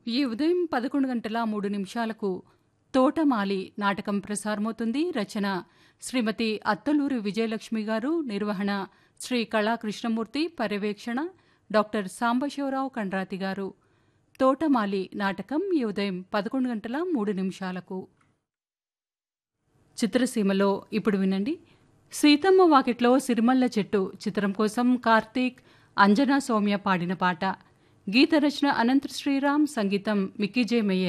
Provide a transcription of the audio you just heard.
ఈ ఉదయం పదకొండు గంటల మూడు నిమిషాలకు తోటమాలి నాటకం ప్రసారమవుతుంది రచన శ్రీమతి అత్తలూరి విజయలక్ష్మి గారు నిర్వహణ శ్రీ కళా కృష్ణమూర్తి పర్యవేక్షణ డాక్టర్ సాంబశివరావు కండ్రాతి గారు తోటమాలి నాటకం ఈ ఉదయం పదకొండు గంటల మూడు నిమిషాలకు చిత్రసీమలో ఇప్పుడు వినండి సీతమ్మ వాకిట్లో సిరిమల్ల చెట్టు చిత్రం కోసం కార్తీక్ అంజనా సౌమ్య పాడిన పాట గీత రచన అనంత శ్రీరామ్ సంగీతం మిక్కీజే మేయర్